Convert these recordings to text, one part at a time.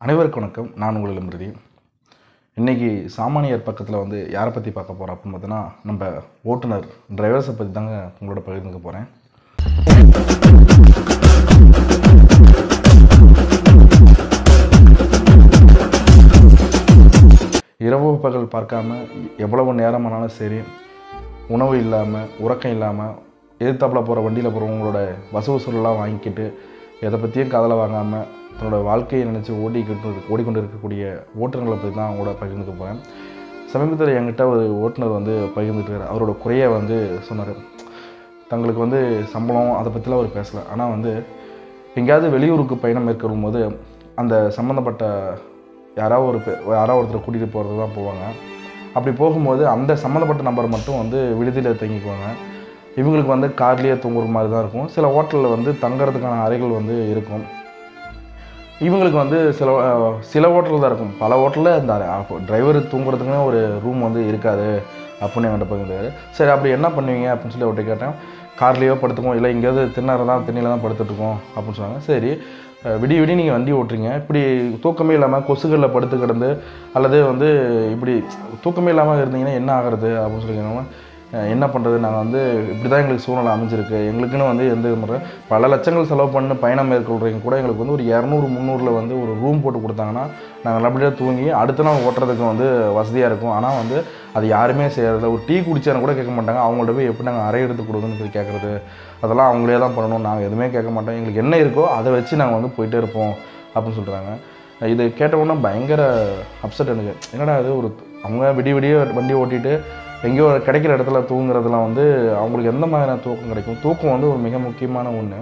அனைவருக்கும் வணக்கம் நான் உங்கள் இளம்பிரதி இன்றைக்கி சாமானியர் பக்கத்தில் வந்து யாரை பற்றி பார்க்க போகிறோம் அப்படின்னு பார்த்தீங்கன்னா நம்ம ஓட்டுநர் டிரைவர்ஸை பற்றி தாங்க உங்களோட பகிர்ந்துக்க போகிறேன் இரவு பகல் பார்க்காம எவ்வளவு நேரமானாலும் சரி உணவு இல்லாமல் உறக்கம் இல்லாமல் எதிர்த்தாப்புல போகிற வண்டியில் போகிறவங்களோட வசூசூலெலாம் வாங்கிக்கிட்டு எதை பற்றியும் காதலை வாங்காமல் தன்னோட வாழ்க்கையை நினச்சி ஓடிக்கிட்டு ஓடிக்கொண்டு இருக்கக்கூடிய ஓட்டுநர்களை பற்றி தான் அவங்களோட பகிர்ந்துக்க போகிறேன் சமீபத்தில் என்கிட்ட ஒரு ஓட்டுநர் வந்து பகிர்ந்துட்டு அவரோட குறையை வந்து சொன்னார் தங்களுக்கு வந்து சம்பளம் அதை பற்றிலாம் அவர் பேசலை ஆனால் வந்து எங்கேயாவது வெளியூருக்கு பயணம் மேற்கொள்ளும் போது அந்த சம்மந்தப்பட்ட யாராவது ஒரு பே யாராவது ஒருத்தரை கூட்டிகிட்டு போகிறது தான் போவாங்க அப்படி போகும்போது அந்த சம்மந்தப்பட்ட நபர் மட்டும் வந்து விடுதியில் தங்கிக்குவாங்க இவங்களுக்கு வந்து கார்லேயே தூங்குற மாதிரி தான் இருக்கும் சில ஹோட்டலில் வந்து தங்குறதுக்கான அறைகள் வந்து இருக்கும் இவங்களுக்கு வந்து சில அஹ், சில ஹோட்டலில் தான் இருக்கும் பல ஹோட்டலில் இந்த டிரைவர் தூங்குறதுக்குன்னு ஒரு ரூம் வந்து இருக்காது அப்படின்னு என்கிட்ட பகிர்ந்தாரு சரி அப்படி என்ன பண்ணுவீங்க அப்படின்னு சொல்லி அவர்கிட்ட கேட்டேன் கார்லேயோ படுத்துக்குவோம் இல்லை எங்கேயாவது திண்ணறை தான் திண்ணில தான் படுத்துட்ருக்கோம் அப்படின்னு சொன்னாங்க சரி அஹ், விடிய விடிய நீங்கள் வண்டி ஓட்டுறீங்க இப்படி தூக்கமே இல்லாமல் கொசுகளில் படுத்து கிடந்து அல்லது வந்து இப்படி தூக்கமே இல்லாமல் இருந்தீங்கன்னா என்ன ஆகிறது அப்படின்னு சொல்லி கேட்டோம்னா, அஹ், என்ன பண்ணுறது நாங்கள் வந்து இப்படி தான் எங்களுக்கு சூழ்நிலை அமைஞ்சிருக்கு எங்களுக்குன்னு வந்து எந்த முறை பல லட்சங்கள் செலவு பண்ணி பயணம் மேற்கொள்றீங்க கூட எங்களுக்கு வந்து ஒரு இரநூறு முந்நூறில் வந்து ஒரு ரூம் போட்டு கொடுத்தாங்கன்னா நாங்கள் நல்லபடியாக தூங்கி அடுத்த நாள் ஓட்டுறதுக்கு வந்து வசதியாக இருக்கும் ஆனால் வந்து அது யாருமே செய்யறதில்ல ஒரு டீ குடிச்சான்னு கூட கேட்க மாட்டாங்க அவங்கள்ட்ட போய் எப்படி நாங்கள் அறை எடுத்து கொடுங்கன்னு சொல்லி கேட்குறது அதெல்லாம் அவங்களே தான் பண்ணணும் நாங்கள் எதுவுமே கேட்க மாட்டோம் எங்களுக்கு என்ன இருக்கோ அதை வச்சு நாங்கள் வந்து போயிட்டே இருப்போம் அப்படின்னு சொல்கிறாங்க இது கேட்ட உடனே பயங்கர அப்செட் எனக்கு என்னடா இது ஒரு அவங்க விடிய விடிய வண்டி ஓட்டிட்டு எங்கேயோ கிடைக்கிற இடத்துல தூங்குறதுலாம் வந்து அவங்களுக்கு எந்த மாதிரியான தூக்கம் கிடைக்கும் தூக்கம் வந்து ஒரு மிக முக்கியமான ஒன்று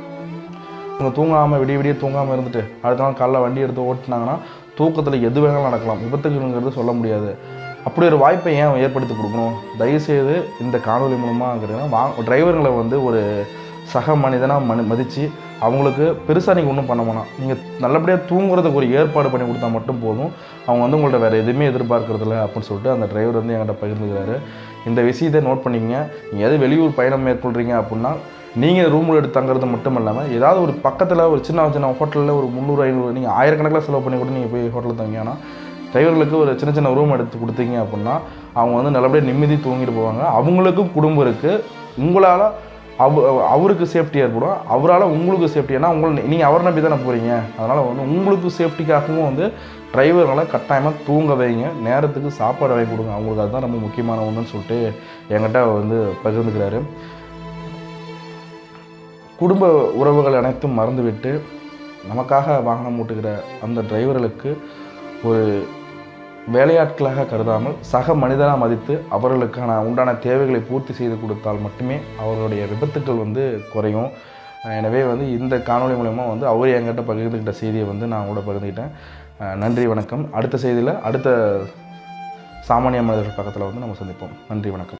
அவங்க தூங்காமல் விடிய விடிய தூங்காமல் இருந்துட்டு அடுத்த நாள் காலைல வண்டி எடுத்து ஓட்டினாங்கன்னா தூக்கத்தில் எது வேணாலும் நடக்கலாம் விபத்துக்குங்கிறது சொல்ல முடியாது அப்படி ஒரு வாய்ப்பை ஏன் ஏற்படுத்தி கொடுக்கணும் தயவுசெய்து இந்த காணொலி மூலமாக வா டிரைவர்களை வந்து ஒரு சக மனிதனாக மனி மதித்து அவங்களுக்கு பெருசாக நீங்கள் ஒன்றும் பண்ண வேணாம் நீங்கள் நல்லபடியாக தூங்குறதுக்கு ஒரு ஏற்பாடு பண்ணி கொடுத்தா மட்டும் போதும் அவங்க வந்து உங்கள்ட்ட வேறு எதுவுமே எதிர்பார்க்கறதில்ல அப்படின்னு சொல்லிட்டு அந்த டிரைவர் வந்து என்கிட்ட பகிர்ந்துக்கிறாரு இந்த விஷயத்தை நோட் பண்ணிக்கங்க நீங்கள் எது வெளியூர் பயணம் மேற்கொள்கிறீங்க அப்படின்னா நீங்கள் ரூம் எடுத்து தங்குறது மட்டும் இல்லாமல் ஏதாவது ஒரு பக்கத்தில் ஒரு சின்ன சின்ன ஹோட்டலில் ஒரு முந்நூறு ஐநூறு நீங்கள் ஆயிரக்கணக்கில் செலவு பண்ணி கூட நீங்கள் போய் ஹோட்டலில் தங்கினா டிரைவர்களுக்கு ஒரு சின்ன சின்ன ரூம் எடுத்து கொடுத்தீங்க அப்படின்னா அவங்க வந்து நல்லபடியாக நிம்மதி தூங்கிட்டு போவாங்க அவங்களுக்கும் குடும்பம் இருக்குது உங்களால் அவ அவருக்கு சேஃப்டி ஏற்படும் அவரால் உங்களுக்கு சேஃப்டி ஏன்னா உங்களை நீங்கள் அவரை நம்பி தானே போகிறீங்க அதனால் வந்து உங்களுக்கு சேஃப்டிக்காகவும் வந்து டிரைவர்களை கட்டாயமாக தூங்க வைங்க நேரத்துக்கு சாப்பாடு வாங்கி கொடுங்க அவங்களுக்கு அதுதான் ரொம்ப முக்கியமான ஒன்றுன்னு சொல்லிட்டு என்கிட்ட வந்து பகிர்ந்துக்கிறாரு குடும்ப உறவுகள் அனைத்தும் மறந்துவிட்டு நமக்காக வாகனம் ஓட்டுகிற அந்த டிரைவர்களுக்கு ஒரு வேலையாட்களாக கருதாமல் சக மனிதனாக மதித்து அவர்களுக்கான உண்டான தேவைகளை பூர்த்தி செய்து கொடுத்தால் மட்டுமே அவர்களுடைய விபத்துக்கள் வந்து குறையும் அஹ் எனவே வந்து இந்த காணொளி மூலயமா வந்து அவர் என்கிட்ட பகிர்ந்துக்கிட்ட செய்தியை வந்து நான் கூட பகிர்ந்துக்கிட்டேன் அஹ் நன்றி வணக்கம் அடுத்த செய்தியில் அடுத்த சாமானிய மனிதர்கள் பக்கத்தில் வந்து நம்ம சந்திப்போம் நன்றி வணக்கம்